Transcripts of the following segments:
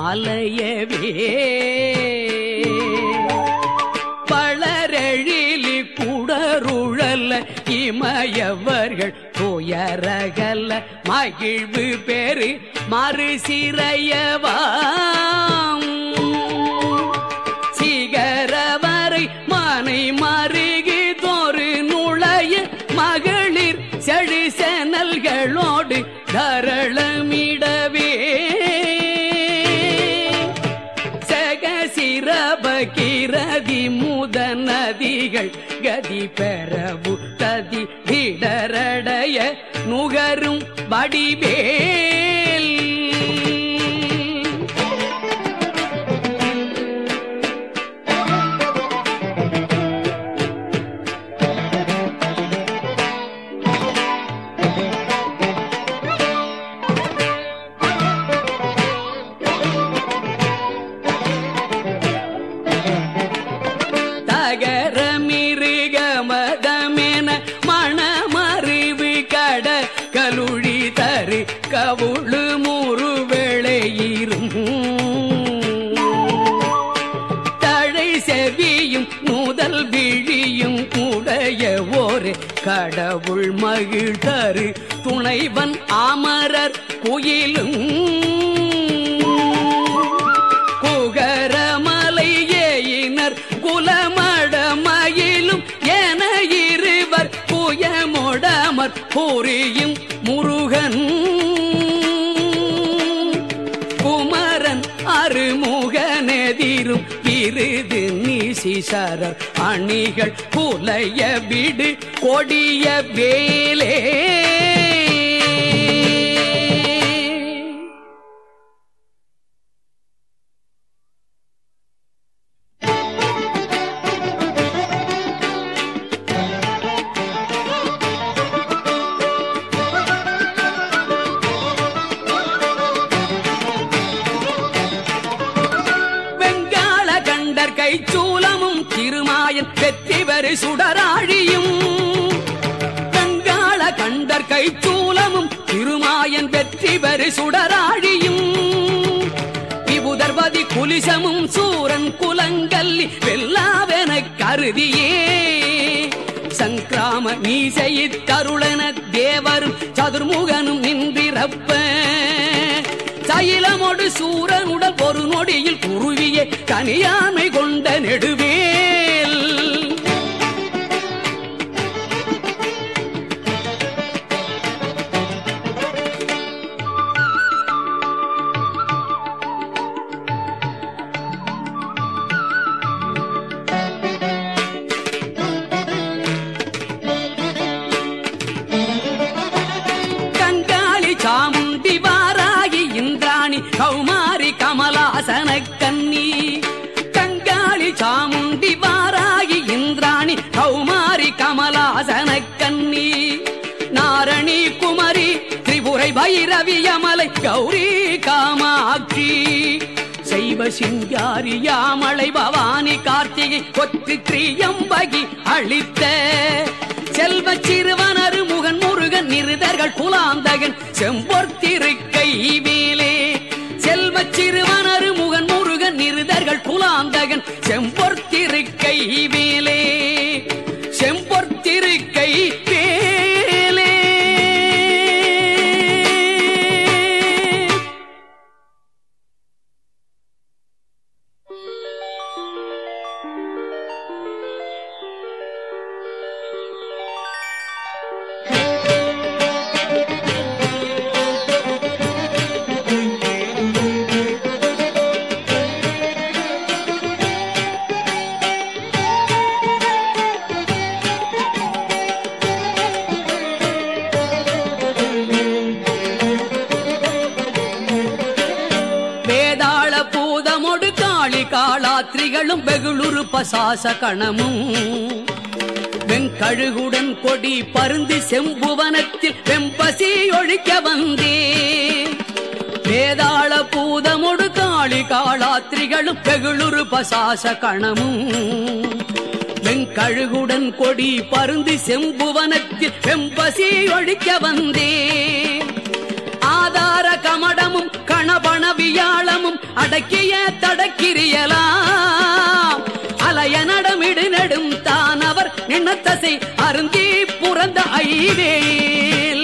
மலையவே பளரெழிலி குடருழல்ல இமயவர்கள் துயரகல்ல மகிழ்வு பெரு மறுசிறையவாம் சிகரவரை மனை மருகி தோறு நுழைய மகளிர் செழி செனல்களோடு தரளமிடவே சகசிரபகிரதி முத நதிகள் கதி பெறவு ததி திடரடைய நுகரும் வடிவேல் தகர மிருக மதமென மணமறிவு கட கலுழி தரு கவுளு முறு விளையிரும் தழை செவியும் முதல் விழியும் உடைய ஒரு கடவுள் மகிழ் தரு துணைவன் அமரர் குயிலும் குகரமலை ஏயினர் குலமடமயிலும் என இருவர் புயமொடமர் புரியும் முருகன் குமரன் அருமுகனெதிரும் இருது நீசிசரர் அணிகள் புலைய விடு கொடிய வேலே வெங்காள கண்டர் கைச்சூலமும் திருமாயன் வெற்றி பெரு சுடராழியும் வெங்காள கண்டர் கைச்சூலமும் திருமாயன் வெற்றி பெரு சுடராழியும் விபுதர்வதி குலிசமும் சூரன் குலங்கல்லி வெல்லாவென கருதியே சங்கிராம நீசையித் தருளன தேவரும் சதுர்முகனும் நின்றிரப்ப சைலமொடு சூரனுடல் ஒரு நொடியில் குருவியே தனியாமை கொண்ட நெடுவேல் கங்காளி சாமுண்டி வாராகி இந்திராணி கௌமாரி கமலாசன கன்னி கங்காளி சாமுண்டி வாராகி இந்திராணி கௌமாரி கமலாசன கன்னி நாரணி குமரி திரிபுரை பைரவி அமலை கௌரி காமாட்சி செய்வ சிங்காரி யாமலை பவானி கார்த்திகை கொத்து திரியம்பகி அளித்த செல்வ சிறுவனரு முகன் முருகன் நிருதர்கள் குலாந்தகன் செம்பொர்த்திருக்கை மேலே செல்வ சிறுவனரு முகன் முருகன் நிருதர்கள் குலாந்தகன் செம்பொர்த்திருக்கை மேலே செம்பொர்த்திருக்கை மேலே வேதாள பூதமொடு காளி காளாத்திரிகளும் வெகுளுரு பசாச கணமும் வெங்கழுகுடன் கொடி பருந்தி செம்புவனத்தில் வெம்பசி ஒழிக்க வந்தே வேதாள பூதமொடு காளி காளாத்திரிகளும் வெகுளுரு பசாச கணமும் வெங்கழுகுடன் கொடி பருந்தி செம்புவனத்தில் வெம்பசி ஒழிக்க வந்தே ஆதார கமடமும் கணபண வியாழமும் அடக்கிய தடக்கிரியலாம் அலைய நடமிடு நெடும் தான் அவர் நின்னத்தசை அருந்தி புறந்த ஐவேல்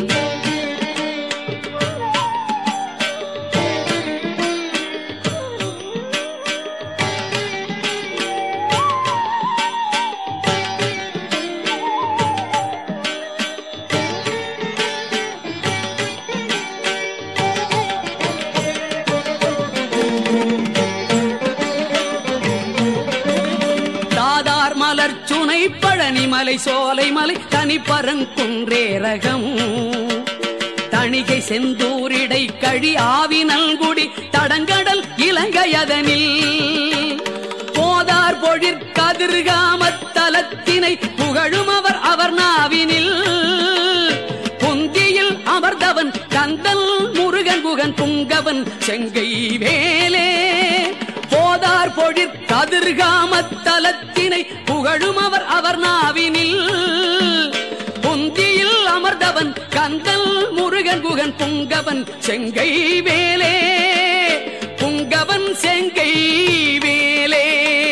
தாதார் மலர் சுனை பழனி மலை சோலை மலை தனி பரங்குன்றேரகம் தணிகை செந்தூரிடை கழி ஆவி நல்குடி தடங்கடல் இலங்கையதனில் போதார் பொழிற் கதிர்காமத்தலத்தினை புகழும் அவர் அவர் நாவினில் பொந்தியில் அமர்ந்தவன் கந்தல் முருகன் குகன் புங்கவன் செங்கை வேலே போதார் பொழிற் கதிர்காமத்தலத்தினை புகழும் அவர் அவர் நாவினில் பொந்தியில் அமர்ந்தவன் கந்தல் முருகன் குகன் புங்கவன் செங்கை வேலே புங்கவன் செங்கை வேலே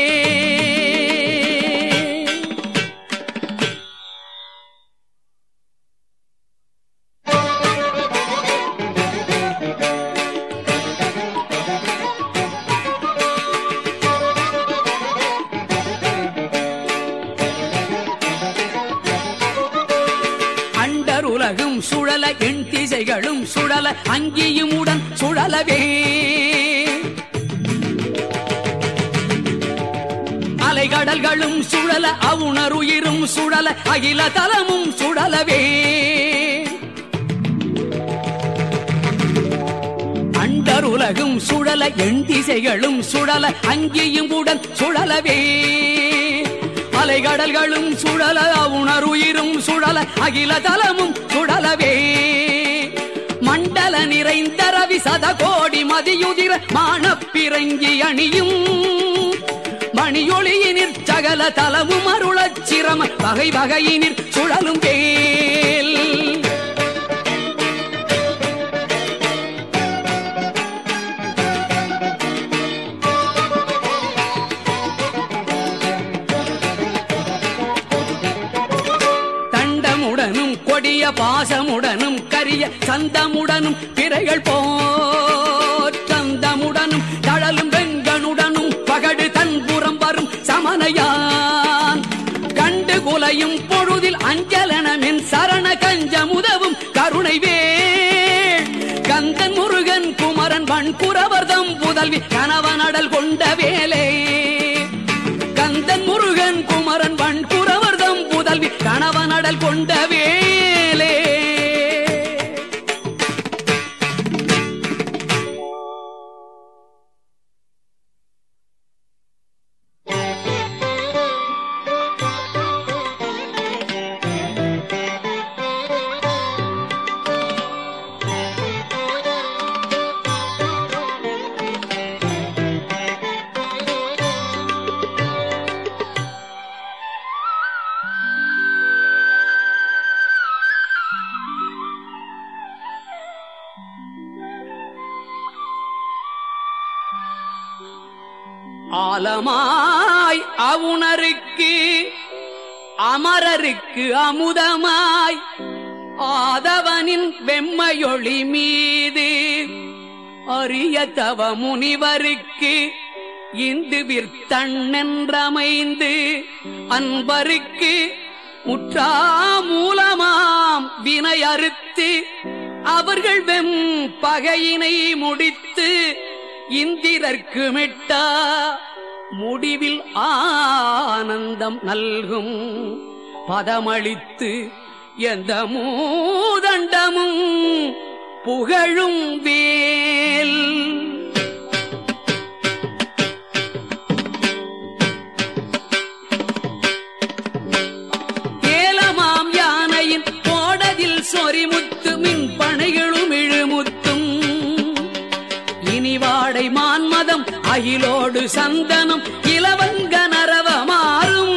அண்டர் உலகும் சுழல எண் திசைகளும் சுழல அங்கியும் உடன் சுழலவே அலைகடல்களும் சுழல அவுணருயிரும் சுழல அகில தலமும் சுழலவே அண்டர் உலகும் சுழல எண் திசைகளும் சுழல அங்கேயும் உடன் சுழலவே அலைகடல்களும் சுழல உணருயிரும் சுழல அகில தலமும் சுழலவே மண்டல நிறைந்த ரவி சத கோடி மதியுதிர மானப்பிறங்கி அணியும் மணியொளியினிற் சகல தலமும் அருளச் சிரம வகை வகையினிற் சுழலும் வேல் தண்டமுடனும் கொடிய பாசமுடனும் கரிய சந்தமுடனும் பிறைகள் போர் சந்தமுடனும் தழலும் வெங்கனுடனும் பகடு தன்புறம் வரும் சமனையான் கண்டு குலையும் பொழுதில் அஞ்சலனமென் சரண கஞ்சமுதவும் கருணை வேள் கந்தன் முருகன் குமரன் வண்குறவர்தம் புதல்வி கணவனடல் கொண்ட வேலே கந்தன் முருகன் குமரன் வண்குறவர்தம் புதல்வி கணவனடல் கொண்ட வேலே ஆலமாய் அவுணருக்கு அமரருக்கு அமுதமாய் ஆதவனின் வெம்மையொளி மீது அரிய தவ முனிவருக்கு இந்து விற்தண்ணென்றமைந்து அன்பருக்கு முற்றா மூலமாம் வினை அறுத்து அவர்கள் வெம் பகையினை முடித்து இந்திரர்க்கு மிட்டா முடிவில் ஆனந்தம் நல்கும் பதமளித்து எந்த மூதண்டமும் புகழும் வேல் ஏலமாம் யானையின் போடதில் சொரிமுத்து மின் பனைகளும் இழுமுத்தும் இனிவாடை மான்மதம் அகிலோடு சந்தனம் இலவங்க நரவமாறும்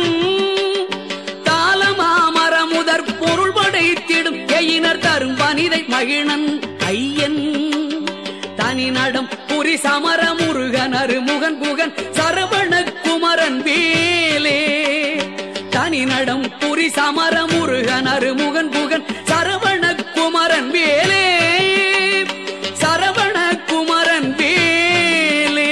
தாளமாமர முதற் பொருள் படைத்திடும் எயினர் தரும் பனிதை மகிழன் ஐயன் தனி நடம் புரி புரி சமர முருகன் அருமுகன் குகன் சரவண குமரன் வேலே தனி நடம் புரி சமர முருகன் அருமுகன் குகன் சரவண குமரன் வேலே சரவண குமரன் வேலே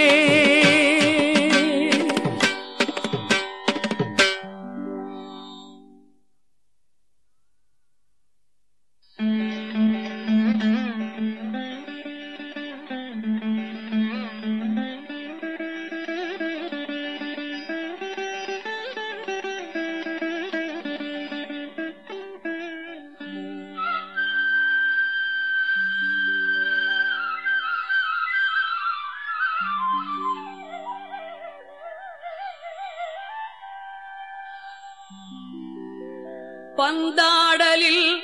பந்தாடலில்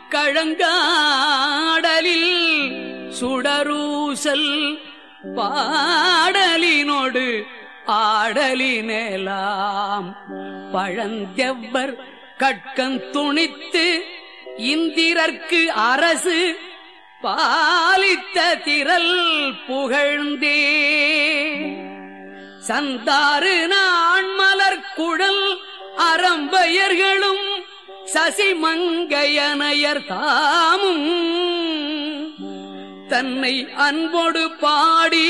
கழங்காடலில் சுடரூசல் பாடலினோடு ஆடலினேலாம் பழந்தெவ்வர் கட்கன் துணித்து இந்திரர்க்கு அரசு பாலித்த திரள் புகழ்ந்தே சந்தாறு நான் மலர் குழல் அறம்பயர்களும் சசிமங்கையனையர் தாமும் தன்னை அன்போடு பாடி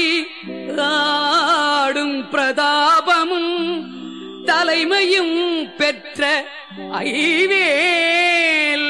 ஆடும் பிரதாபமும் தலைமையும் பெற்ற ஐவேல்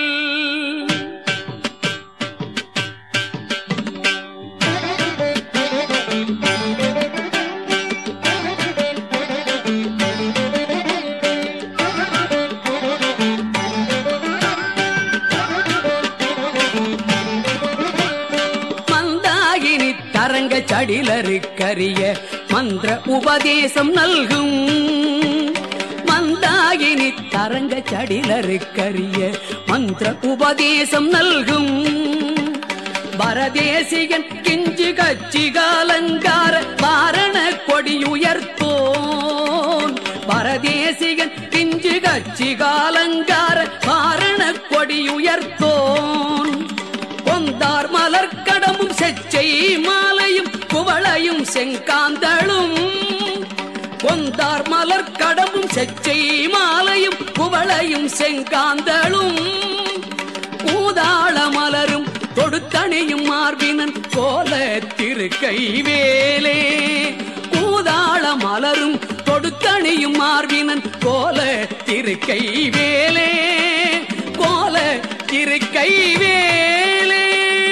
மந்தாகினி தரங்க சடிலருக்கரிய மந்திர உபதேசம் நல்கும் மந்தாகினி தரங்க சடிலருக்கரிய மந்திர உபதேசம் நல்கும் பரதேசிகன் கிஞ்சு கச்சிகாலங்கார வாரண கொடியுயர்த்தோன் பரதேசிகன் கிஞ்சு கச்சிகாலங்கார வாரண கொடியுயர்த்தோன் கொந்தார் மலர் கடமும் செச்சை மாலையும் குவளையும் செங்காந்தளும் கொந்தார் மலர் கடமும் செச்சை மாலையும் குவளையும் செங்காந்தளும் ஊதாள மலரும் தொடுத்தணியும் மார்பினன் கோல திருக்கை வேலே ஊதாள மலரும் தொடுத்தணியும் மார்பினன் கோல திருக்கை வேலே கோல திருக்கை வேலே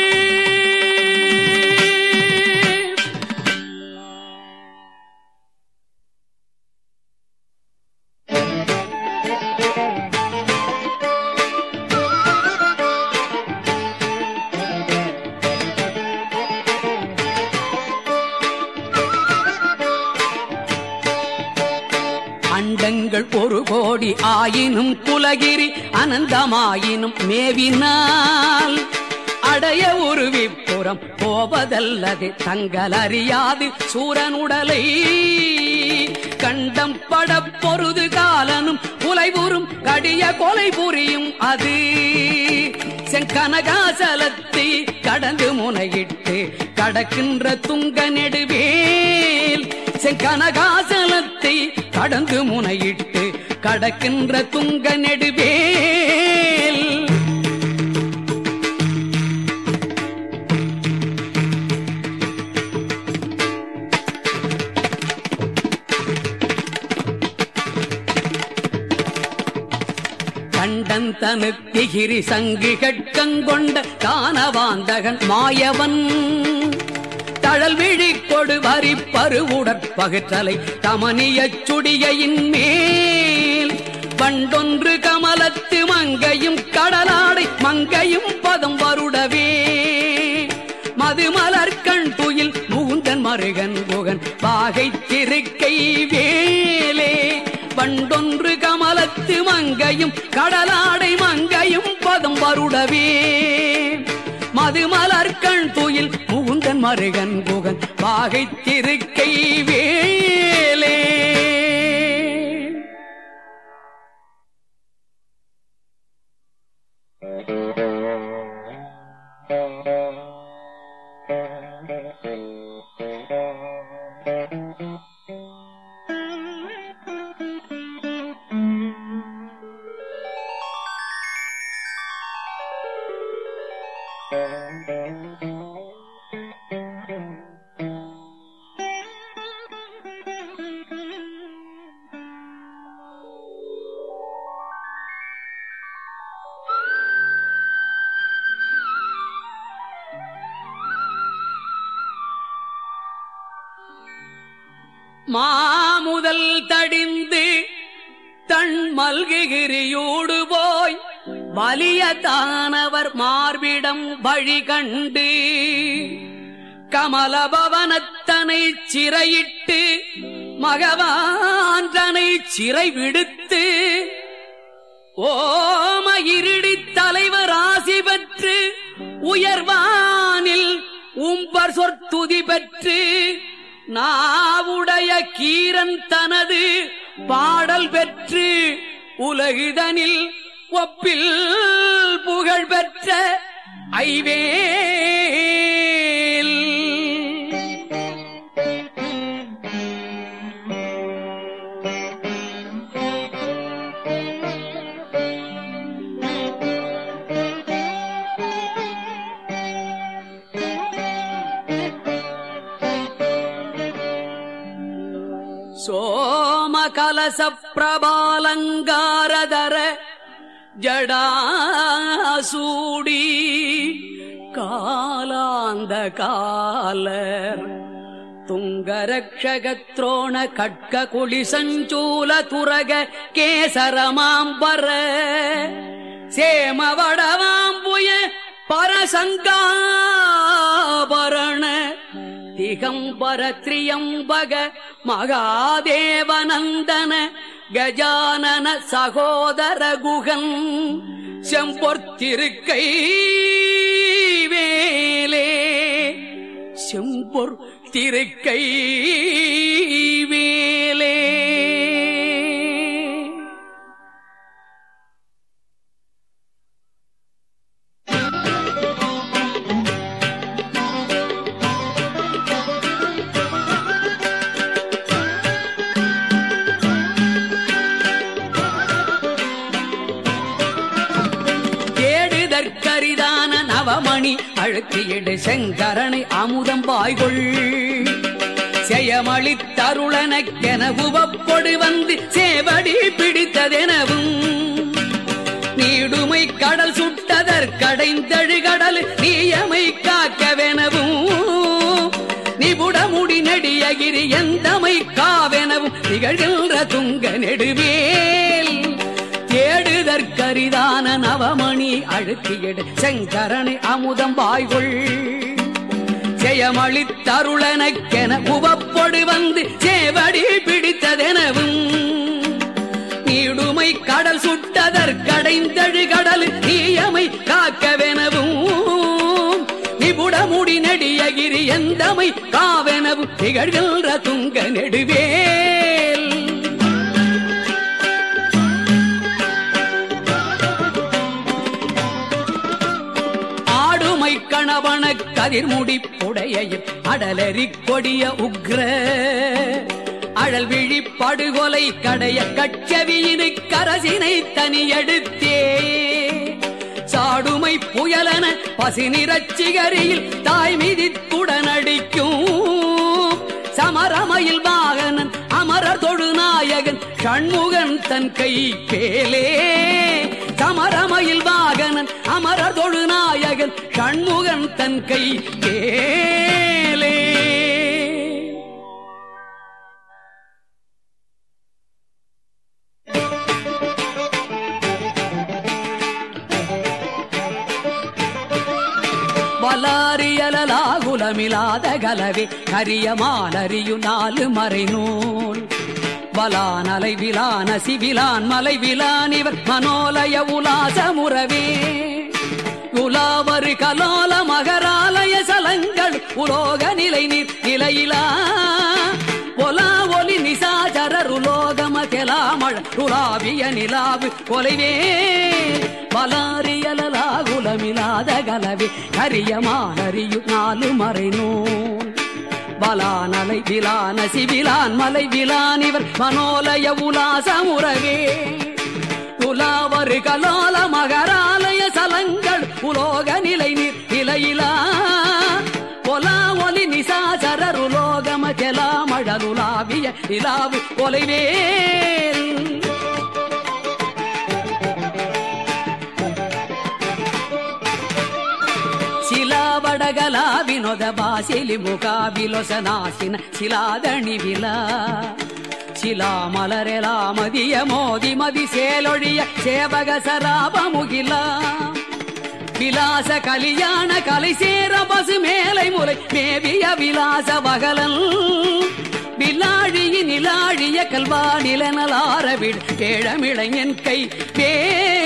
அண்டங்கள் ஒரு கோடி ஆயினும் குலகிரி அனந்தமாயினும் மேவினால் அடைய ஒரு விப்புறம் போவதல்லது தங்கள் அறியாது சூரனுடலை கண்டம் பட பொருது காலனும் புலைபுறும் கடிய கொலை புரியும் அது செங்கனகாசலத்தை கடந்து முனையிட்டு கடக்கின்ற துங்க நெடுவேல் செங்கனகாசலத்தை கடந்து முனையிட்டு கடக்கின்ற துங்க நெடுவேல் கண்டன் தனுத்திகிரி சங்கு கட்கங்கொண்ட கானவாந்தகன் மாயவன் தழல் விழி கொடு வரி பருவுடற் பகுத்தலை கமனியச் சுடியின் மேல் வண்டொன்று கமலத்து மங்கையும் கடலாடை மங்கையும் பதம் வருடவே மதுமலர் கண் துயில் முகுந்தன் மருகன் புகன் வாகை திருக்கை வேலே வண்டொன்று கமலத்து மங்கையும் கடலாடை மங்கையும் பதம் வருடவே மதுமலர் கண் துயில் முகுந்தன் மருகன் புகன் வாகை திருக்கை வேலே Thank you. மாமுதல் தடிந்து தன் மல்கிகிரியோடு போய் வலிய தானவர் மார்பிடம் வழி கண்டு கமலபவனத்தனை சிறையிட்டு மகவான்றனை சிறை விடுத்து ஓம இருடி தலைவர் ஆசி பெற்று உயர்வானில் உம்பர் சொற்துதி பெற்று நாவுடைய கீரன் தனது பாடல் பெற்று உலகிதனில் ஒப்பில் புகழ் பெற்ற ஐவேல் சோமகலச பிரபாலங்காரதர ஜடாசூடி காலாந்த காலர் துங்கரக்ஷகத்ரோண கட்க குளி சஞ்சூல துரக கேசரமாம்பர சேமவடவாம்புய பரசங்காபரண திகம்பர திரியம்பக மகாதேவநந்தன கஜானன சகோதர குகன் செம்பொர்த்திருக்கை வேலே செம்பொர் திருக்கை வேலே தேடுதற்கரிதான நவமணி அழுத்தியிடு செங்கரணை அமுதம் வாய்கொள் செயமளித்தருளனக்கென உவப்பொடு வந்து சேவடி பிடித்ததெனவும் நீடுமை கடல் சுட்டதற்கடைந்தழுகடல் நீயமை காக்கவெனவும் நிபுடமுடி நெடியகிரி எந்தமை காவெனவும் திகழ்கின்ற துங்க நெடுவேல் தேடுதற்கரிதான நவமணி அழுத்தியடு செங்கரணை அமுதம் வாய்கொள் செயமளித்தருளனக்கென உவப்பொடு வந்து சேவடி பிடித்ததெனவும் நீடுமை கடல் சுட்டதற்கடைந்தழு கடல் நீயமை காக்கவெனவும் நிபுடமுடி நெடியகிரி எந்தமை காவெனவும் திகழ்கின்ற துங்க நெடுவேல் ஆடுமை கணவன கதிர்முடி புடையில் அடலரி கொடிய உக்ர அழல் விழி படுகொலை கடைய கட்சவியினு கரசினை தனியெடுத்தே சாடுமை புயலன பசிநிறச்சிகரியில் தாய் மிதித்துடனடிக்கும் சமரமயில் வாகனன் அமரர் தொழுநாயகன் ஷண்முகன் தன் கை பேலே சமரமயில் வாகனன் அமரர் தொழுநாயகன் ஷண்முகன் தன் கை பேலே வலாரியலாகுலமிலாத கலவே கரிய மாலறியு நாலு மறை நூல் வலானலை விலான சிவிலான் மலை விலான் இவர் மனோலய உலாசமுறவே உலாவரு கலோல மகராலய சலங்கள் உலோக நிலை நீர் நிலையிலா ஒலா ஒலி நிசாச்சரருலோகம தெலாமழ ருலாவிய நிலாவு கொலைவே பலாரியலாகுலமிலாத கலவே கரியமானறியு நாலு மறை நூல் பலானலை விலான சிவிலான் மலை விலான் இவர் மனோலய உலாசமுறவே உலாவரு கலோல மகராலய சலங்கள் உலோக நிலை நீர் நிலையிலா பொலா ஒலி நிசாசரருலோகம கெலா மழலுலாவிய நிலாவு கொலைவேல் சிலாவடகலா வினோ ವಿನೋದ ಬಾಸಿಲಿ ಮುಖಾಬಿಲೊಸನಾಸಿನ ಶಿಲಾದಣಿ ವಿಲಾ ಶಿಲಾ ಮಲರೆಲ ಮದಿಯ ಮೋದಿ ಮದಿ ಸೇಲೊಳಿಯ ಸೇವಗ ಸರಾಪ ಮುಗಿಲ விலாச கலியாண கலை சேர பசு மேலை முறை மேவிய விலாச பகலன் விலாழியின் நிலாழிய கல்வா நிலனலார விடு கேழமிழையன் கை வே